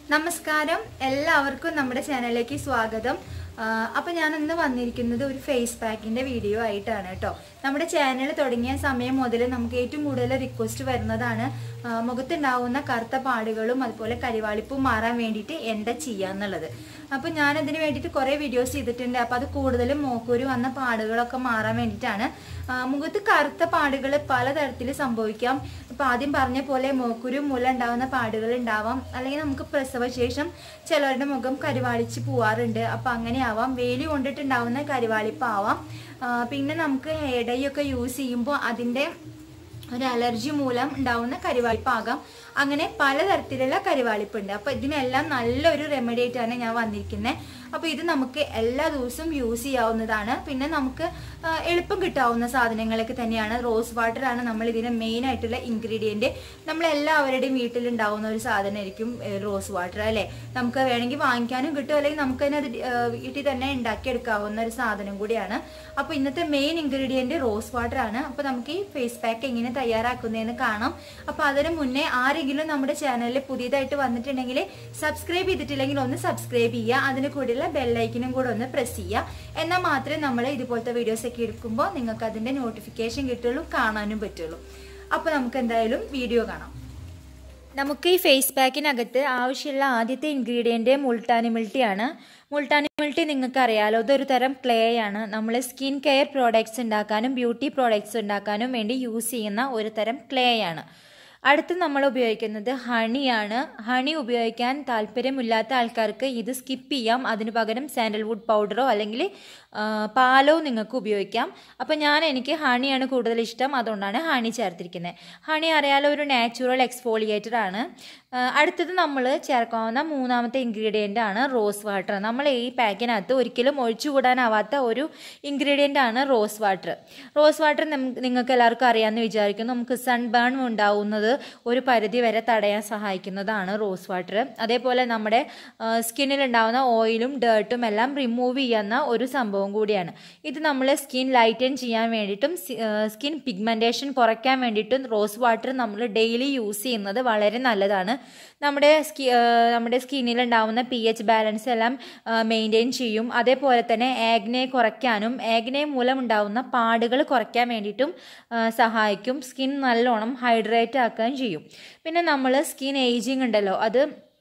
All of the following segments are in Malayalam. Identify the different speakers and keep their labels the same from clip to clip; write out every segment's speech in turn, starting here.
Speaker 1: നമസ്കാരം എല്ലാവർക്കും നമ്മുടെ ചാനലിലേക്ക് സ്വാഗതം അപ്പം ഞാൻ ഇന്ന് വന്നിരിക്കുന്നത് ഒരു ഫേസ് പാക്കിന്റെ വീഡിയോ ആയിട്ടാണ് കേട്ടോ നമ്മുടെ ചാനൽ തുടങ്ങിയ സമയം മുതൽ നമുക്ക് ഏറ്റവും കൂടുതൽ റിക്വസ്റ്റ് വരുന്നതാണ് ആ, മുഖത്തുണ്ടാവുന്ന കറുത്ത പാടുകളും അതുപോലെ കരിവാളിപ്പും മാറാൻ വേണ്ടിയിട്ട് എന്താ ചെയ്യാന്നുള്ളത് അപ്പം ഞാൻ അതിന് വേണ്ടിയിട്ട് കുറേ വീഡിയോസ് ചെയ്തിട്ടുണ്ട് അപ്പം അത് കൂടുതലും മോക്കൂര് വന്ന പാടുകളൊക്കെ മാറാൻ വേണ്ടിയിട്ടാണ് ആ, മുഖത്ത് കറുത്ത പാടുകൾ പലതരത്തിൽ സംഭവിക്കാം ഇപ്പം ആദ്യം പറഞ്ഞ പോലെ മോക്കുരു മൂലം ഉണ്ടാവുന്ന പാടുകൾ ഉണ്ടാവാം അല്ലെങ്കിൽ നമുക്ക് പ്രസവശേഷം ചിലരുടെ മുഖം കരിവാളിച്ച് പോവാറുണ്ട് അപ്പം അങ്ങനെ ആവാം വേലി കൊണ്ടിട്ടുണ്ടാവുന്ന കരിവാളിപ്പാവാം ആ, പിന്നെ നമുക്ക് ഹെയർ ഡൈ ഒക്കെ യൂസ് ചെയ്യുമ്പോൾ അതിൻ്റെ ഒരു അലർജി മൂലം ഉണ്ടാവുന്ന കരിവാളിപ്പാകാം അങ്ങനെ പലതരത്തിലുള്ള കരിവാളിപ്പുണ്ട് അപ്പോൾ ഇതിനെല്ലാം നല്ലൊരു റെമഡി ആയിട്ടാണ് ഞാൻ വന്നിരിക്കുന്നത് അപ്പോൾ ഇത് നമുക്ക് എല്ലാ ദിവസവും യൂസ് ചെയ്യാവുന്നതാണ് പിന്നെ നമുക്ക് ആ, എളുപ്പം കിട്ടാവുന്ന സാധനങ്ങളൊക്കെ തന്നെയാണ് റോസ് വാട്ടർ ആണ് നമ്മൾ ഇതിന് മെയിൻ ആയിട്ടുള്ള ഇൻഗ്രീഡിയൻറ്റ് നമ്മൾ എല്ലാവരുടെയും വീട്ടിലുണ്ടാവുന്ന ഒരു സാധനമായിരിക്കും ഏ, റോസ് വാട്ടർ അല്ലേ നമുക്ക് വേണമെങ്കിൽ വാങ്ങിക്കാനും കിട്ടും അല്ലെങ്കിൽ നമുക്ക് തന്നെ അത് ആ, വീട്ടിൽ തന്നെ ഉണ്ടാക്കിയെടുക്കാവുന്ന ഒരു സാധനം കൂടിയാണ് അപ്പോൾ ഇന്നത്തെ മെയിൻ ഇൻഗ്രീഡിയൻറ്റ് റോസ് വാട്ടർ ആണ് അപ്പോൾ നമുക്ക് ഈ ഫേസ് പാക്ക് എങ്ങനെ തയ്യാറാക്കുന്നതെന്ന് കാണാം അപ്പോൾ അതിന് മുന്നേ ആരെങ്കിലും നമ്മുടെ ചാനലിൽ പുതിയതായിട്ട് വന്നിട്ടുണ്ടെങ്കിൽ സബ്സ്ക്രൈബ് ചെയ്തിട്ടില്ലെങ്കിൽ ഒന്ന് സബ്സ്ക്രൈബ് ചെയ്യുക അതിന് കൂടെയുള്ള ബെല്ലൈക്കനും കൂടെ ഒന്ന് പ്രസ് ചെയ്യുക എന്നാൽ മാത്രമേ നമ്മൾ ഇതുപോലത്തെ വീഡിയോസ് ഒക്കെ എടുക്കുമ്പോൾ നിങ്ങൾക്ക് അതിൻ്റെ നോട്ടിഫിക്കേഷൻ കിട്ടുള്ളൂ കാണാനും പറ്റുള്ളൂ അപ്പോൾ നമുക്ക് എന്തായാലും വീഡിയോ കാണാം നമുക്ക് ഈ ഫേസ് പാക്കിനകത്ത് ആവശ്യമുള്ള ആദ്യത്തെ ഇൻഗ്രീഡിയൻറ്റ് മുൾട്ടാനി മിൽട്ടി ആണ് മുൾട്ടാനി മിൽട്ടി നിങ്ങൾക്ക് അറിയാലോ ഇതൊരു തരം ക്ലേ ആണ് നമ്മൾ സ്കിൻ കെയർ പ്രോഡക്ട്സ് ഉണ്ടാക്കാനും ബ്യൂട്ടി പ്രോഡക്ട്സ് ഉണ്ടാക്കാനും വേണ്ടി യൂസ് ചെയ്യുന്ന ഒരു തരം ക്ലേ ആണ് അടുത്ത് നമ്മൾ ഉപയോഗിക്കുന്നത് ഹണിയാണ് ഹണി ഉപയോഗിക്കാൻ താല്പര്യമില്ലാത്ത ആൾക്കാർക്ക് ഇത് സ്കിപ്പ് ചെയ്യാം അതിന് പകരം സാൻഡൽവുഡ് പൗഡറോ അല്ലെങ്കിൽ ആ, പാലോ നിങ്ങൾക്ക് ഉപയോഗിക്കാം അപ്പം ഞാൻ എനിക്ക് ഹണിയാണ് കൂടുതൽ ഇഷ്ടം അതുകൊണ്ടാണ് ഹണി ചേർത്തിരിക്കുന്നത് ഹണി അറിയാലോ ഒരു നാച്ചുറൽ എക്സ്ഫോളിയേറ്റർ ആണ് ആ, അടുത്തത് നമ്മൾ ചേർക്കാവുന്ന മൂന്നാമത്തെ ഇൻഗ്രീഡിയൻ്റ് ആണ് റോസ് വാട്ടർ നമ്മൾ ഈ പാക്കിനകത്ത് ഒരിക്കലും ഒഴിച്ചുകൂടാനാവാത്ത ഒരു ഇൻഗ്രീഡിയൻ്റ് ആണ് റോസ് വാട്ടർ റോസ് വാട്ടർ നിങ്ങൾക്ക് എല്ലാവർക്കും അറിയാമെന്ന് വിചാരിക്കുന്നു നമുക്ക് സൺബേൺ ഉണ്ടാവുന്നത് ഒരു പരിധി വരെ തടയാൻ സഹായിക്കുന്നതാണ് റോസ് വാട്ടർ അതേപോലെ നമ്മുടെ സ്കിന്നിൽ ഉണ്ടാവുന്ന ഓയിലും ഡേർട്ടും എല്ലാം റിമൂവ് ചെയ്യുന്ന ഒരു സംഭവം കൂടിയാണ് ഇത് നമ്മൾ സ്കിൻ ലൈറ്റൻ ചെയ്യാൻ വേണ്ടിയിട്ടും സ്കിൻ പിഗ്മെൻറ്റേഷൻ കുറയ്ക്കാൻ വേണ്ടിയിട്ടും റോസ് വാട്ടർ നമ്മൾ ഡെയിലി യൂസ് ചെയ്യുന്നത് വളരെ നല്ലതാണ് നമ്മുടെ സ്കി നമ്മുടെ സ്കിന്നിൽ ഉണ്ടാവുന്ന പി എച്ച് ബാലൻസ് എല്ലാം മെയിൻറ്റെയിൻ ചെയ്യും അതേപോലെ തന്നെ ആഗ്നെ കുറയ്ക്കാനും ആഗ്നെ മൂലം ഉണ്ടാവുന്ന പാടുകൾ കുറയ്ക്കാൻ വേണ്ടിയിട്ടും ആ, സഹായിക്കും സ്കിൻ നല്ലോണം ഹൈഡ്രേറ്റ് ആക്കുകയും ചെയ്യും പിന്നെ നമ്മൾ സ്കിൻ ഏജിങ് ഉണ്ടല്ലോ അത്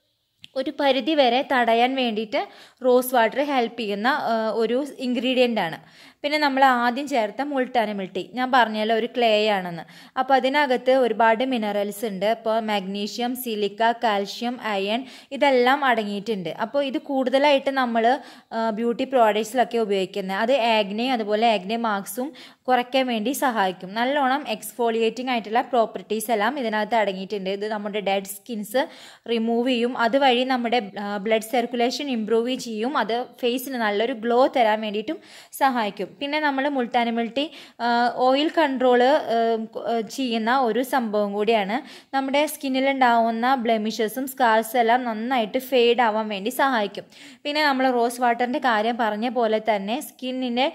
Speaker 1: ഒരു പരിധി വരെ തടയാൻ വേണ്ടിയിട്ട് റോസ് വാട്ടർ ഹെൽപ്പ് ചെയ്യുന്ന ആ, ഒരു ഇൻഗ്രീഡിയൻ്റ് ആണ് പിന്നെ നമ്മൾ ആദ്യം ചേർത്ത മുൾട്ടാന മിൾട്ടി ഞാൻ പറഞ്ഞല്ലോ ഒരു ക്ലേ ആണെന്ന് അപ്പോൾ അതിനകത്ത് ഒരുപാട് മിനറൽസ് ഉണ്ട് ഇപ്പോൾ മാഗ്നീഷ്യം സിലിക്ക കാൽഷ്യം അയൺ ഇതെല്ലാം അടങ്ങിയിട്ടുണ്ട് അപ്പോൾ ഇത് കൂടുതലായിട്ട് നമ്മൾ ബ്യൂട്ടി പ്രോഡക്ട്സിലൊക്കെ ഉപയോഗിക്കുന്നത് അത് ആഗ്നെ അതുപോലെ ആഗ്നെ മാർക്സും കുറയ്ക്കാൻ വേണ്ടി സഹായിക്കും നല്ലോണം എക്സ്ഫോളിയേറ്റിംഗ് ആയിട്ടുള്ള പ്രോപ്പർട്ടീസ് എല്ലാം ഇതിനകത്ത് അടങ്ങിയിട്ടുണ്ട് ഇത് നമ്മുടെ ഡെഡ് സ്കിൻസ് റിമൂവ് ചെയ്യും അതുവഴി നമ്മുടെ ബ്ലഡ് സർക്കുലേഷൻ ഇമ്പ്രൂവ് ചെയ്യും അത് ഫേസിന് നല്ലൊരു ഗ്ലോ തരാൻ വേണ്ടിയിട്ടും സഹായിക്കും പിന്നെ നമ്മൾ മുൾട്ടാനി മിൾട്ടി ഓയിൽ കൺട്രോള് ചെയ്യുന്ന ഒരു സംഭവം കൂടിയാണ് നമ്മുടെ സ്കിന്നിൽ ഉണ്ടാവുന്ന ബ്ലെമിഷസും സ്കാർസ് എല്ലാം നന്നായിട്ട് ഫെയ്ഡ് ആവാൻ വേണ്ടി സഹായിക്കും പിന്നെ നമ്മൾ റോസ് വാട്ടറിൻ്റെ കാര്യം പറഞ്ഞ പോലെ തന്നെ സ്കിന്നിൻ്റെ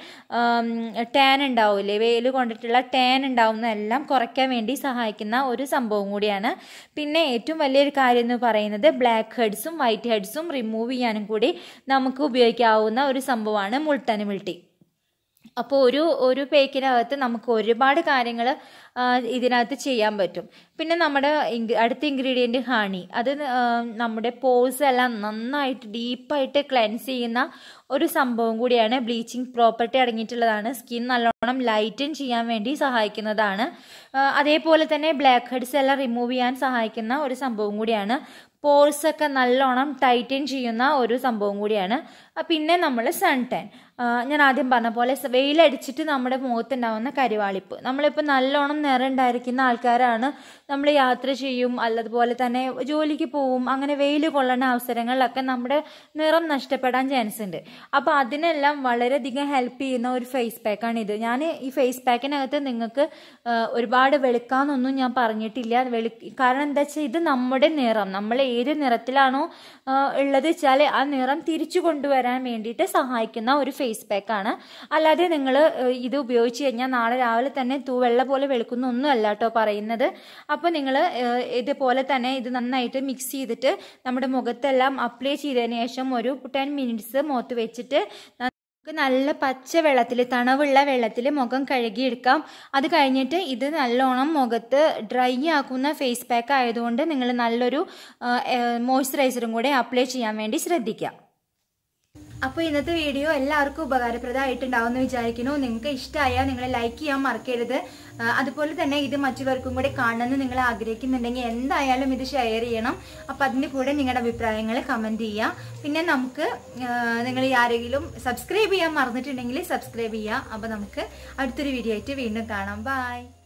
Speaker 1: ടാൻ ഉണ്ടാവില്ലേ വെയിൽ കൊണ്ടിട്ടുള്ള ടാൻ ഉണ്ടാവുന്ന എല്ലാം കുറയ്ക്കാൻ വേണ്ടി സഹായിക്കുന്ന ഒരു സംഭവം കൂടിയാണ് പിന്നെ ഏറ്റവും വലിയൊരു കാര്യം എന്ന് പറയുന്നത് ബ്ലാക്ക് ഹെഡ്സും വൈറ്റ് ഹെഡ്സും റിമൂവ് ചെയ്യാനും കൂടി നമുക്ക് ഉപയോഗിക്കാവുന്ന ഒരു സംഭവമാണ് മുൾട്ടാനി മിൾട്ടി അപ്പോൾ ഒരു ഒരു പേക്കിനകത്ത് നമുക്ക് ഒരുപാട് കാര്യങ്ങൾ ഇതിനകത്ത് ചെയ്യാൻ പറ്റും പിന്നെ നമ്മുടെ ഇൻഗ്രി അടുത്ത ഇൻഗ്രീഡിയൻറ്റ് ഹണി അത് ആ, നമ്മുടെ പോസ് എല്ലാം നന്നായിട്ട് ഡീപ്പായിട്ട് ക്ലെൻസ് ചെയ്യുന്ന ഒരു സംഭവം കൂടിയാണ് ബ്ലീച്ചിങ് പ്രോപ്പർട്ടി അടങ്ങിയിട്ടുള്ളതാണ് സ്കിൻ നല്ലോണം ലൈറ്റൻ ചെയ്യാൻ വേണ്ടി സഹായിക്കുന്നതാണ് ആ, അതേപോലെ തന്നെ ബ്ലാക്ക് ഹെഡ്സ് എല്ലാം റിമൂവ് ചെയ്യാൻ സഹായിക്കുന്ന ഒരു സംഭവം കൂടിയാണ് പോൾസ് ഒക്കെ നല്ലോണം ടൈറ്റൻ ചെയ്യുന്ന ഒരു സംഭവം കൂടിയാണ് ആ, പിന്നെ നമ്മൾ സൺ ടാൻ ഞാൻ ആദ്യം പറഞ്ഞ പോലെ സ- വെയിലടിച്ചിട്ട് നമ്മുടെ മുഖത്തുണ്ടാവുന്ന കരിവാളിപ്പ് നമ്മളിപ്പോൾ നല്ലോണം നിറം ഉണ്ടായിരിക്കുന്ന ആൾക്കാരാണ് നമ്മൾ യാത്ര ചെയ്യും അല്ലതുപോലെ തന്നെ ജോലിക്ക് പോവും അങ്ങനെ വെയിൽ കൊള്ളുന്ന അവസരങ്ങളിലൊക്കെ നമ്മുടെ നിറം നഷ്ടപ്പെടാൻ ചാൻസ് ഉണ്ട് അപ്പോൾ അതിനെല്ലാം വളരെയധികം ഹെൽപ്പ് ചെയ്യുന്ന ഒരു ഫേസ് പാക്കാണ് ഇത് ഞാൻ ഈ ഫേസ് പാക്കിനകത്ത് നിങ്ങൾക്ക് ആ, ഒരുപാട് വെളുക്കാന്നൊന്നും ഞാൻ പറഞ്ഞിട്ടില്ല വെളു കാരണം എന്താ വെച്ചാൽ ഇത് നമ്മുടെ നിറം നമ്മൾ ഏത് നിറത്തിലാണോ ആ, ഉള്ളത് വെച്ചാൽ ആ നിറം തിരിച്ചു കൊണ്ടുവരാൻ വേണ്ടിയിട്ട് സഹായിക്കുന്ന ഒരു ഫേസ് ഫേസ് പാക്ക് ആണ് അല്ലാതെ നിങ്ങൾ ഇത് ഉപയോഗിച്ച് കഴിഞ്ഞാൽ നാളെ രാവിലെ തന്നെ തൂവെള്ള പോലെ വെളുക്കുന്ന ഒന്നും അല്ല കേട്ടോ പറയുന്നത് അപ്പോൾ നിങ്ങൾ ഇതുപോലെ തന്നെ ഇത് നന്നായിട്ട് മിക്സ് ചെയ്തിട്ട് നമ്മുടെ മുഖത്തെല്ലാം അപ്ലൈ ചെയ്തതിന് ശേഷം ഒരു ടെൻ മിനിറ്റ്സ് മുഖത്ത് വെച്ചിട്ട് നമുക്ക് നല്ല പച്ച വെള്ളത്തിൽ തണവുള്ള വെള്ളത്തിൽ മുഖം കഴുകിയെടുക്കാം അത് കഴിഞ്ഞിട്ട് ഇത് നല്ലോണം മുഖത്ത് ഡ്രൈ ആക്കുന്ന ഫേസ് പാക്ക് ആയതുകൊണ്ട് നിങ്ങൾ നല്ലൊരു മോയ്സ്ചറൈസറും കൂടെ അപ്ലൈ ചെയ്യാൻ വേണ്ടി ശ്രദ്ധിക്കുക അപ്പോൾ ഇന്നത്തെ വീഡിയോ എല്ലാവർക്കും ഉപകാരപ്രദമായിട്ടുണ്ടാവും എന്ന് വിചാരിക്കുന്നു നിങ്ങൾക്ക് ഇഷ്ടമായാൽ നിങ്ങൾ ലൈക്ക് ചെയ്യാൻ മറക്കരുത് ആ, അതുപോലെ തന്നെ ഇത് മറ്റുള്ളവർക്കും കൂടെ കാണണമെന്ന് നിങ്ങൾ ആഗ്രഹിക്കുന്നുണ്ടെങ്കിൽ എന്തായാലും ഇത് ഷെയർ ചെയ്യണം അപ്പോൾ അതിൻ്റെ കൂടെ നിങ്ങളുടെ അഭിപ്രായങ്ങൾ കമൻറ്റ് ചെയ്യുക പിന്നെ നമുക്ക് നിങ്ങൾ ആരെങ്കിലും സബ്സ്ക്രൈബ് ചെയ്യാൻ മറന്നിട്ടുണ്ടെങ്കിൽ സബ്സ്ക്രൈബ് ചെയ്യുക അപ്പോൾ നമുക്ക് അടുത്തൊരു വീഡിയോ ആയിട്ട് വീണ്ടും കാണാം ബൈ